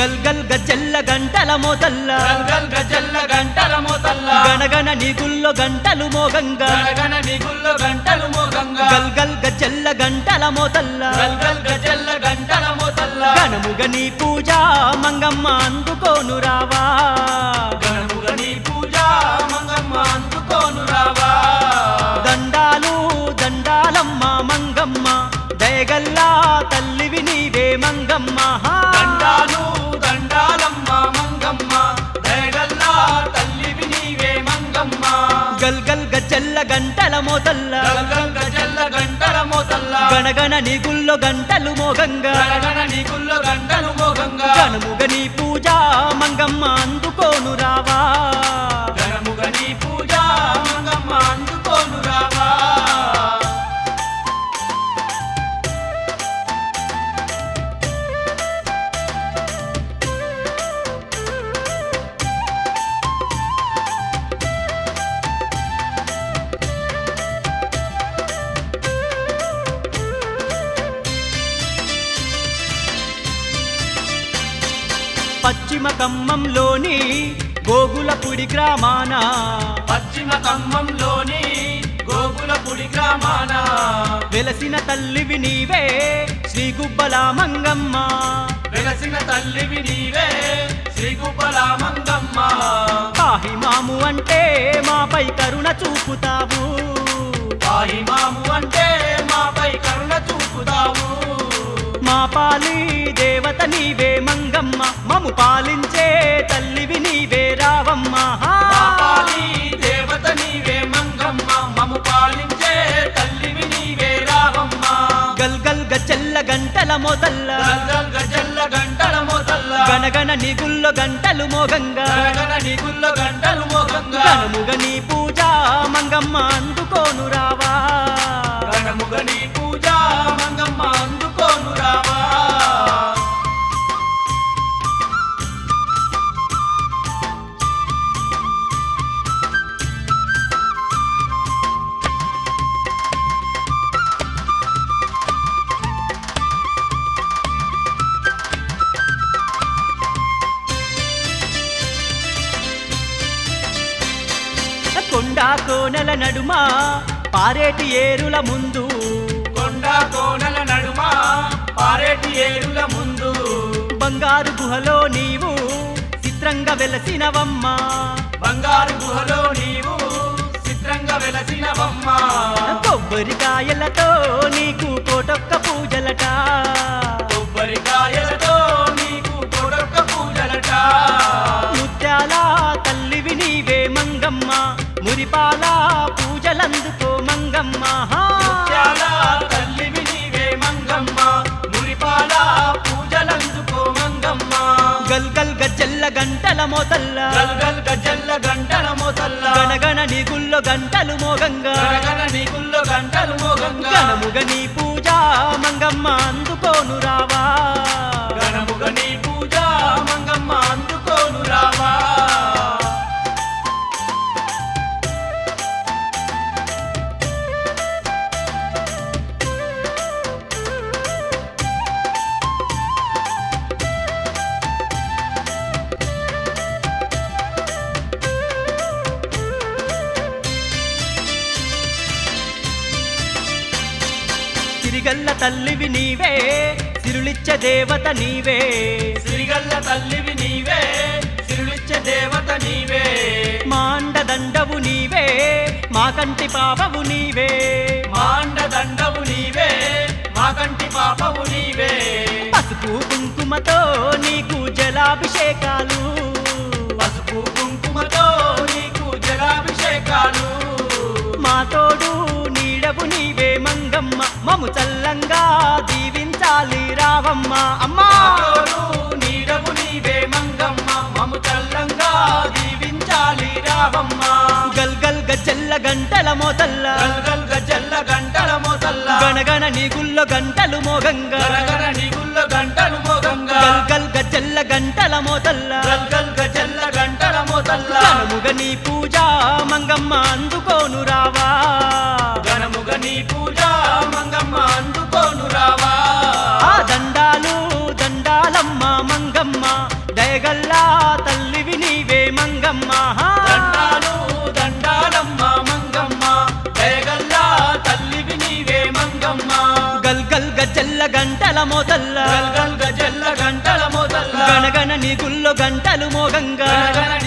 గల్ గల్ గజ్జల్ల గంటల మోతల్ల గల్గల్ గజల్ల గంటల మోతల్ల గణగణ నిగుల్లో గంటలు మోగంగా గణగణ నిగుల్లో గంటలు మోగంగా గల్ గల్ గజ్జల్ల గంటల మోతల్ల గల్గల్ గజల్ల గంటల మోతల్ల గణముగ నీ పూజ మంగమ్మ అందుకోను రావా గణముగ నీ పూజ మంగమ్మ అందుకోను రావా దండాలు దండాలమ్మ మంగమ్మ దయగల్లా తల్లివి నీవే మంగమ్మ హా. దండాలు దండాలమ్మ మంగమ్మ దయగల్లా తల్లివి నీవే మంగమ్మ గల్ గల్ గజ్జల్ల గంటల మోతల్ల గల్గల్ గజల్ల గంటల మోతల్ల గణగణ నిగుల్లో గంటలు మోగంగా గణగణ నిగుల్లో గంటలు మోగంగా గణముగ నీ పూజ మంగమ్మ అందుకోను రావా గణముగ నీ పూజ మంగమ్మ అందుకోను రావా పశ్చిమ ఖమ్మంలోని గోగులపుడి గ్రామాన పశ్చిమ ఖమ్మంలోని గోకులపుడి గ్రామాన వెలసిన తల్లివి నీవే శ్రీ గుబ్బల మంగమ్మ వెలసిన తల్లివి నీవే శ్రీగుబ్బల మంగమ్మ పాహిమాము అంటే మాపై కరుణ చూపుతావు పాహిమాము అంటే మాపై కరుణ చూపుతావు మా పాలి దేవత నీవే మంగమ్మ మము పాలించే తల్లివి నీవే రావమ్మ హా. పాపాలి దేవత నీవే మంగమ్మ మము పాలించే తల్లివి నీవే రావమ్మ గల్ గల్ గజ్జల్ల గంటల మొదల్ల గల్గల్ గజల్ల గంటల మోతల్ల గణగణ నిగుల్లో గంటలు మోగంగా గణగణ నిగుల్లో గంటలు మోగంగా గణముగ నీ పూజ మంగమ్మ అందుకోను రావా గణముగ నీ పూజ మంగమ్మ అందుకోను రావా కొండా కోనల నడుమ పారేటి ఏరుల ముందు కొండ కోనల నడుమ పారేటి ఏరుల ముందు బంగారు గుహలో నీవు చిత్రంగా వెలసినవమ్మ బంగారు గుహలో నీవు చిత్రంగా వెలసినవమ్మ కొబ్బరికాయలతో నీకు కోటొక్క పూజలట కొబ్బరికాయలతో నీకు కొడొక్క పూజలట ముత్యాల తల్లివి నీవే మంగమ్మ మురిపాల పూజలందుకో మంగమ్మ హా. ముత్యాల తల్లివి నీవే మంగమ్మ మురిపాల పూజలందుకో మంగమ్మ గల్ గల్ గజ్జల్ల గంటల మోతల్ల గల్గల్ గజల్ల గంటల మోతల్ల గణగణ నిగుల్లో గంటలు మోగంగా గణగణ నీకుల్లో గంటలు మోగంగా గణముగ నీ పూజ మంగమ్మ అందుకోను రావా గణముగ నీ పూజ మంగమ్మ అందుకోను రావా సిరిగల్ల తల్లివి నీవే సిరులిచ్చ దేవత నీవే సిరిగల్ల తల్లివి నీవే సిరులిచ్చే దేవత నీవే మాండ దండవు నీవే మా కంటి పాపవు నీవే మాండ దండవు నీవే మా కంటి పాపవు నీవే పసుపు కుంకుమతో నీకు జలాభిషేకాలు పసుపు కుంకుమతో నీకు జలాభిషేకాలు మా తోడు నీడవు నీవే మంగమ్మ మము చల్లంగా దీవించాలి రావమ్మ అమ్మా తోడు నీడవు నీవే మంగమ్మ మము చల్లంగా దీవించాలి రావమ్మ గల్ గల్ గజ్జల్ల గంటల మోతల్ల గల్గల్ గజల్ల గంటల మోతల్ల గణగణ నిగుల్లో గంటలు మోగంగా గరగర నీగుల్లో గంటలు మోగంగా గల్ గల్ గజ్జల్ల గంటల మోతల్ల గల్గల్ గజల్ల గంటల మోతల్ల గణముగ నీ పూజ మంగమ్మ అందుకోను రావా గణముగ నీ పూజ మంగమ్మ అందుకోను రావా ఆ దండాలు దండాలమ్మ మంగమ్మ మంగమ్మ దండాలు దండాలమ్మ మంగమ్మ దయగల్లా తల్లివి నీవే మంగమ్మ గల్ గల్ గజ్జల్ల గంటల మోతల్ల గల్గల్ గజల్ల గంటల మొదల్ల గణగణ నీ గుల్లో గంటలు మోగంగా గణగణ